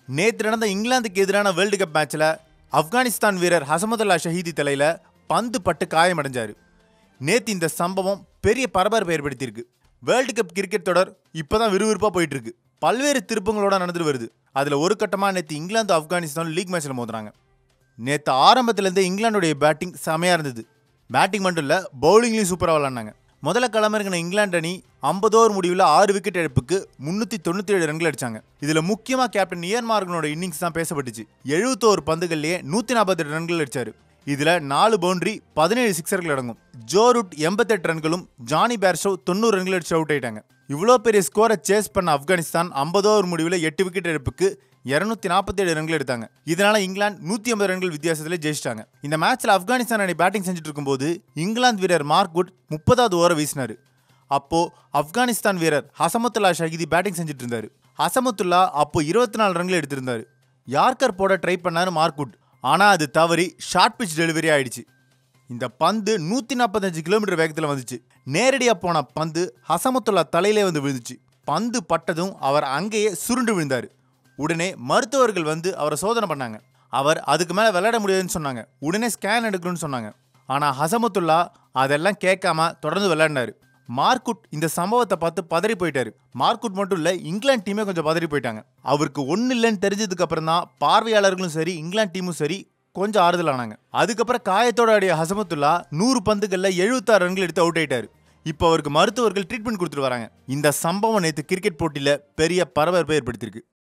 நேற்று நடந்த இங்கிலாந்துக்கு எதிரான வேர்ல்டு கப் மேட்ச்ல ஆப்கானிஸ்தான் வீரர் ஹசமதுல்லா ஷஹீதி தலையில பந்து பட்டு காயமடைஞ்சாரு நேத்து இந்த சம்பவம் பெரிய பரபரப்பை ஏற்படுத்தியிருக்கு வேர்ல்டு கப் கிரிக்கெட் தொடர் இப்பதான் விறுவிறுப்பா போயிட்டு இருக்கு பல்வேறு திருப்பங்களோட நடந்துட்டு வருது அதுல ஒரு கட்டமா நேத்து இங்கிலாந்து ஆப்கானிஸ்தான் லீக் மேட்ச்ல மோதுறாங்க நேற்று ஆரம்பத்துலேருந்தே இங்கிலாந்துடைய பேட்டிங் செமையாக இருந்தது பேட்டிங் மட்டும் இல்லை பவுலிங்லையும் சூப்பராக விளாண்டாங்க முதல்ல களமிறங்கின இங்கிலாந்து அணி ஐம்பது ஓவர் முடிவில் ஆறு விக்கெட் இழப்புக்கு முந்நூற்றி தொண்ணூற்றி ஏழு ரன்கள் அடிச்சாங்க இதில் முக்கியமாக கேப்டன் இயன் மார்கனோட இன்னிங்ஸ் தான் பேசப்பட்டுச்சு எழுபத்தோரு பந்துகள்லேயே நூற்றி நாற்பத்தெட்டு ரன்கள் அடிச்சாரு இதில் நாலு பவுண்டரி பதினேழு சிக்ஸர்கள் அடங்கும் ஜோ ரூட் எண்பத்தெட்டு ரன்களும் ஜானி பேர்ஷோ தொண்ணூறு ரன்கள் அடிச்சு அவுட் ஆயிட்டாங்க இவ்வளோ பெரிய ஸ்கோரை சேஸ் பண்ண ஆப்கானிஸ்தான் ஐம்பது ஓவர் முடிவில் எட்டு விக்கெட் இழப்புக்கு இரநூத்தி நாற்பத்தேழு ரன்கள் எடுத்தாங்க இதனால இங்கிலாந்து நூற்றி ஐம்பது ரன்கள் வித்தியாசத்தில் ஜெயிச்சிட்டாங்க இந்த மேட்ச்ல ஆப்கானிஸ்தான் அணி பேட்டிங் செஞ்சுட்டு இருக்கும்போது இங்கிலாந்து வீரர் மார்க் குட் முப்பதாவது ஓவரை வீசினாரு அப்போ ஆப்கானிஸ்தான் வீரர் ஹசமத்துல்லா ஷஹீதி பேட்டிங் செஞ்சுட்டு இருந்தாரு ஹசமத்துல்லா அப்போ இருபத்தி நாலு ரன்கள் எடுத்திருந்தாரு யார்கர் போட ட்ரை பண்ணாரு மார்க் குட் ஆனால் அது தவறி ஷார்ட் பிச் டெலிவரி ஆயிடுச்சு இந்த பந்து நூற்றி நாற்பத்தஞ்சு கிலோமீட்டர் வேகத்தில் வந்துச்சு நேரடியாக போன பந்து ஹசமத்துல்லா தலையிலே வந்து விழுந்துச்சு பந்து பட்டதும் அவர் அங்கேயே சுருண்டு விழுந்தார் உடனே மருத்துவர்கள் வந்து அவரை சோதனை பண்ணாங்க அவர் அதுக்கு மேலே விளையாட முடியாதுன்னு சொன்னாங்க உடனே ஸ்கேன் எடுக்கணும்னு சொன்னாங்க ஆனால் ஹசமத்துல்லா அதெல்லாம் கேட்காம தொடர்ந்து விளையாடினாரு மார்க்குட் இந்த சம்பவத்தை பார்த்து பதறி போயிட்டாரு மார்க்குட் மட்டும் இல்லை இங்கிலாந்து டீமே கொஞ்சம் பதறி போயிட்டாங்க அவருக்கு ஒன்றும் இல்லைன்னு தெரிஞ்சதுக்கு அப்புறம் தான் பார்வையாளர்களும் சரி இங்கிலாந்து டீமும் சரி கொஞ்சம் ஆறுதல் ஆனாங்க அதுக்கப்புறம் காயத்தோட ஆடிய ஹசமத்துல்லா நூறு பந்துகளில் எழுபத்தாறு ரன்கள் எடுத்து அவுட் ஆயிட்டாரு இப்போ அவருக்கு மருத்துவர்கள் ட்ரீட்மெண்ட் கொடுத்துட்டு வராங்க இந்த சம்பவம் நேற்று கிரிக்கெட் போட்டியில் பெரிய பரபரப்பை ஏற்படுத்தியிருக்கு